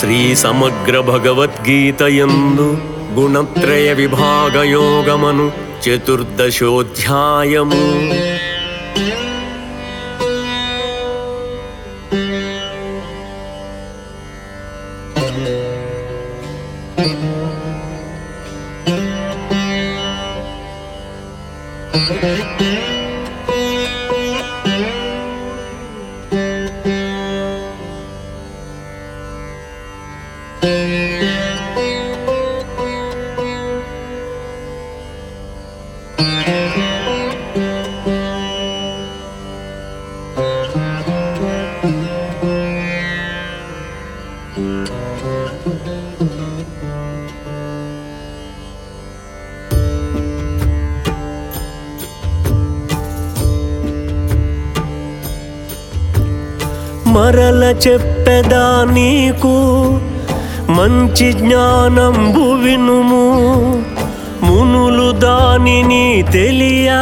శ్రీ సమగ్ర భగవద్గీతయందు గుణత్రయ విభాగయోగమను చతుర్దశోధ్యాయము మరల చెప్పెదా నీకు మంచి జ్ఞానంబు వినుము మునులు దానిని తెలియ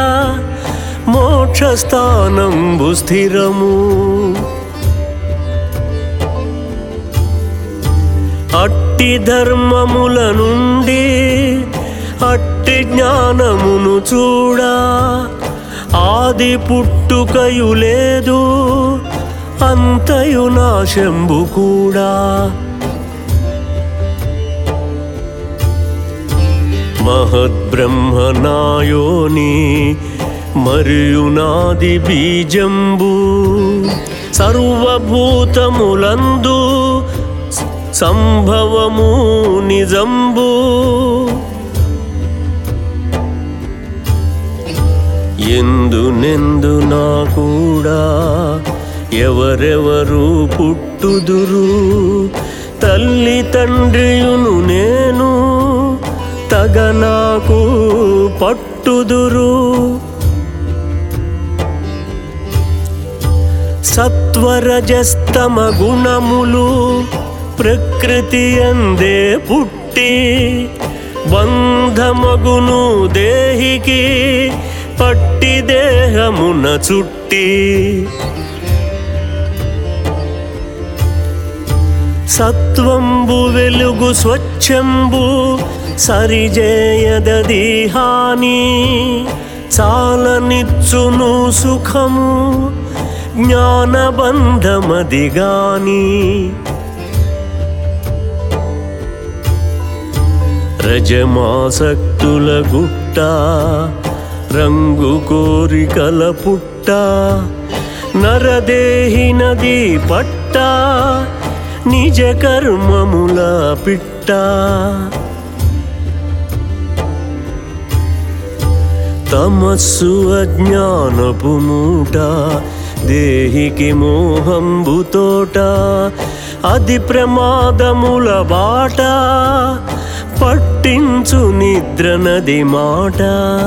మోక్షస్థానంబు స్థిరము అట్టి ధర్మముల నుండి అట్టి జ్ఞానమును చూడా ఆది పుట్టుకయు లేదు అంతయు నాశంబు కూడా మహద్బ్రహ్మనాయోని మరియు నాది బీజంబు సర్వభూతములందు సంభవము నిజంబు ఎందు నెందు నా కూడా ఎవరెవరు పుట్టుదురు తల్లి తండ్రియును నేను తగ నాకు పట్టుదురు సత్వరజస్తమ గుణములు ప్రకృతి అందే పుట్టి బంధమగును దేహికి పట్టి దేహమున చుట్టి సత్వంబు వెలుగు స్వచ్ఛంబు సరిజేయదది హాని చాలనిచ్చును సుఖము జ్ఞానబంధమది గాని రజమాసక్తుల గుట్ట రంగు కోరికల పుట్ట నరదేహి నది పట్ట నిజ కర్మముల పిట్ట తమస్సు అజ్ఞానపు మూట దేహికి మోహంబుతోట అది ప్రమాదముల బాట పట్టించు నిద్ర నది మాట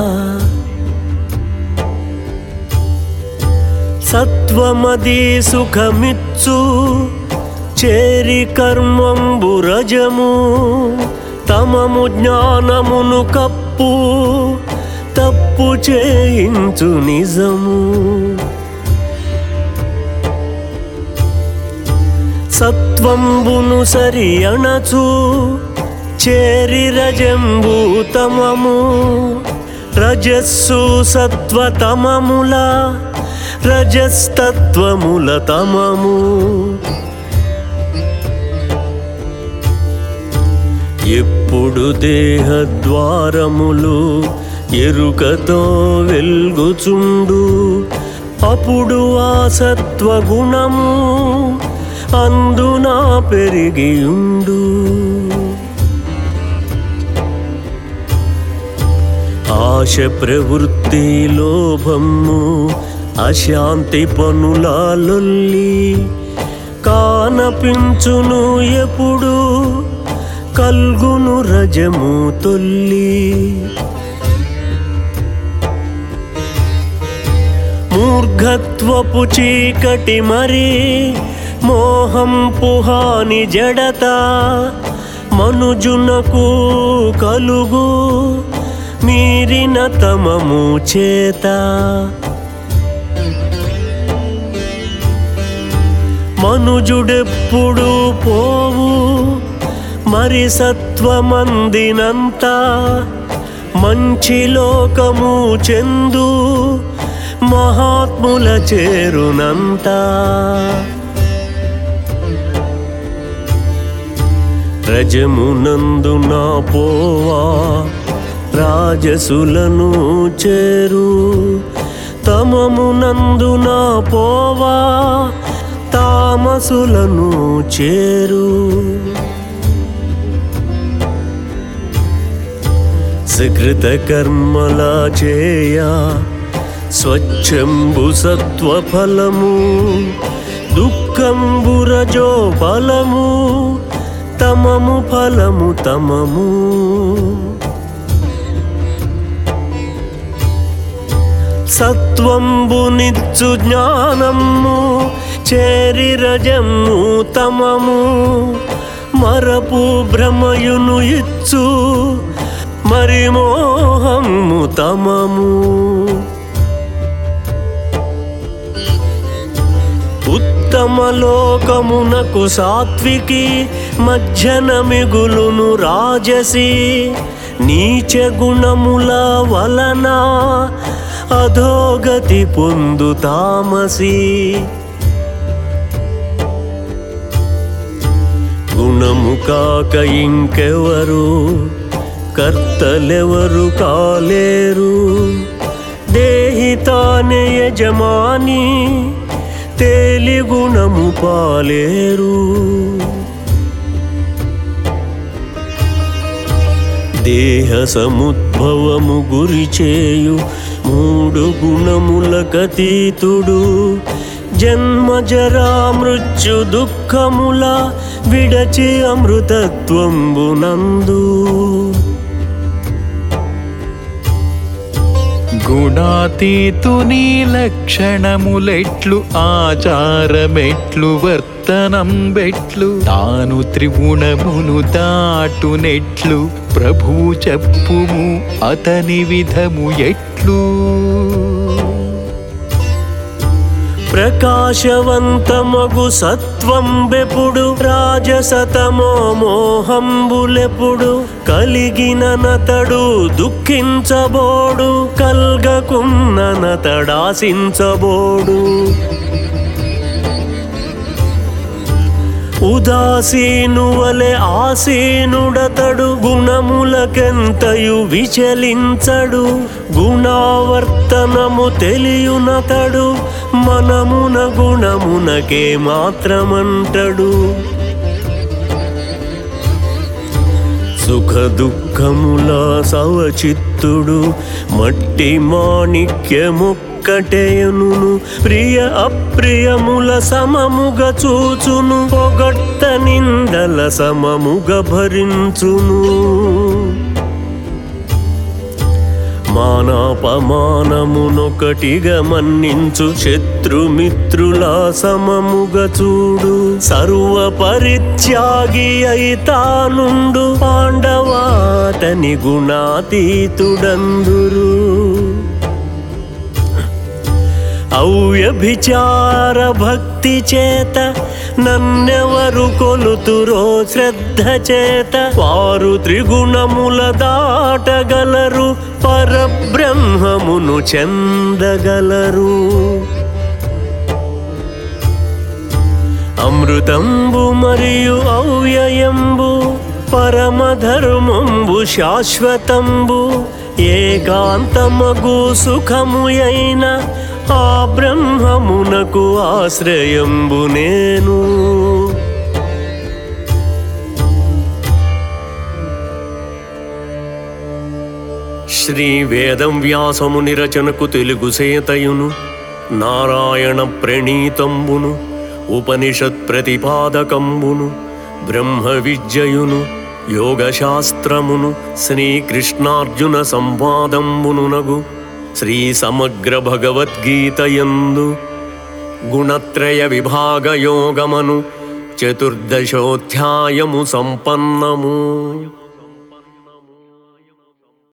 సత్వమది సుఖమిచ్చు చేరి కర్మంబు రజము తమము జ్ఞానమును కప్పు తప్పు చేయించు నిజము సత్వంబును సరి అణచు చేరి రజంబు తమము రజస్సు సత్వతమముల రజస్తత్వముల తమము ఎప్పుడు దేహద్వారములు ఎరుకతో వెల్గుచుండు అప్పుడు ఆ సత్వగుణము అందున పెరిగియుండు ఆశ ప్రవృత్తి లోభము అశాంతి పనులాలొల్లి కానపించును ఎప్పుడు కల్గును రజము తొల్లి మూర్ఘత్వపు చీకటి మరి మోహం పుహాని జడత మనుజునకు కలుగు మీరిన తమము చేత మనుజుడెప్పుడు పోవు మరి సత్వమందినంత మంచి లోకము చెందు మహాత్ముల చేరునంత రజమునందున పోవా రాజసులను చేరు తమమునందున పోవా తామసులను చేరు సుకృత కర్మల చేయ స్వచ్ఛంబు సత్వఫలము దుఃఖంబు రజో ఫలము తమము ఫలము తమము సత్వంబు నిచ్చు జ్ఞానము చేరి రజము తమము మరపు భ్రమయును ఇచ్చు మరి మోహము తమము ఉత్తమ లోకమునకు సాత్వికి మధ్యన మిగులును రాజసి నీచ గుణముల వలన అధోగతి పొందు తామసి గుణము కాక ఇంకెవరు కర్తలెవరు కాలేరు దేహి తానే యజమాని తేలి గుణము పాలేరు దేహ సముద్భవము గురిచేయు మూడు గుణముల కతీతుడు జన్మ జరా మృత్యు దుఃఖముల విడచి అమృతత్వంబునందు గుణాతీతుని లక్షణములెట్లు ఆచారమెట్లు వర్తనం బెట్లు తాను త్రిగుణమును దాటునెట్లు ప్రభు చెప్పుము అతని విధము ఎట్లు ప్రకాశవంతమగు సత్వం బెపుడు రాజసతమో మోహంబులెపుడు కలిగిన నతడు దుఃఖించబోడు కల్గకున్న నతడాశించబోడు ఉదాసీనువలె ఆసీనుడతడు గుణములకెంతయు విచలించడు గుణావర్తనము తెలియునతడు మనమున గుణమునకే మాత్రమంటడు సుఖ దుఃఖముల సవచిత్తుడు మట్టి మాణిక్యముక్కటేయును ప్రియ అప్రియముల సమముగ చూచును పొగట్ట నిందల సమముగ భరించును మానాపమానమునొకటిగా మన్నించు శత్రుమిత్రుల సమముగ చూడు సర్వ పరిత్యాగి అయితానుండు పాండవాతని గుణాతీతుడందురు ఔవ్యభిచార భక్తి చేత నన్నెవరు కొలుతురో శ్రద్ధ చేత వారు త్రిగుణముల దాటగలరు పరబ్రహ్మమును చెందగలరు అమృతంబు మరియు ఔయయంబు పరమధర్మంబు శాశ్వతంబు ఏకాంతమగు సుఖము అయిన ఆ బ్రహ్మమునకు ఆశ్రయంబు నేను శ్రీ వేదం వ్యాసముని రచనకు తెలుగు సేతయును నారాయణ ప్రణీతంబును ఉపనిషత్ ప్రతిపాదకంబును బ్రహ్మ విద్యయును యోగశాస్త్రమును శ్రీకృష్ణార్జున సంవాదంబునునగు శ్రీ సమగ్ర భగవద్గీతయందు గుణత్రయ విభాగ యోగమను చతుర్దశోధ్యాయము సంపన్నము